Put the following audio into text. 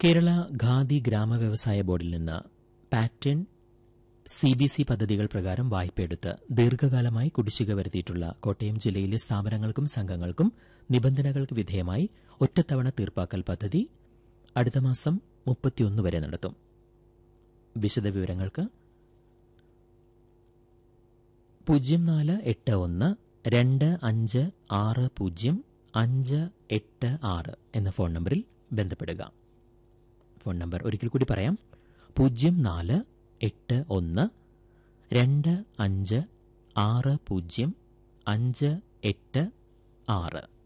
കേരള ഖാദി ഗ്രാമവ്യവസായ ബോർഡിൽ നിന്ന് pattern C B C പദ്ധതികൾ പ്രകാരം വായ്പയെടുത്ത് ദീർഘകാലമായി കുടിശ്ശിക വരുത്തിയിട്ടുള്ള കോട്ടയം ജില്ലയിലെ സ്ഥാപനങ്ങൾക്കും സംഘങ്ങൾക്കും നിബന്ധനകൾക്ക് വിധേയമായി ഒറ്റത്തവണ തീർപ്പാക്കൽ പദ്ധതി അടുത്ത മാസം മുപ്പത്തിയൊന്ന് വരെ നടത്തും വിശദവിവരങ്ങൾക്ക് പൂജ്യം നാല് എട്ട് ഒന്ന് രണ്ട് അഞ്ച് ആറ് പൂജ്യം അഞ്ച് എട്ട് ആറ് എന്ന ഫോൺ നമ്പറിൽ ബന്ധപ്പെടുക ഫോൺ നമ്പർ ഒരിക്കൽ കൂടി പറയാം പൂജ്യം നാല് എട്ട് ഒന്ന് രണ്ട് അഞ്ച് ആറ് പൂജ്യം അഞ്ച് എട്ട് ആറ്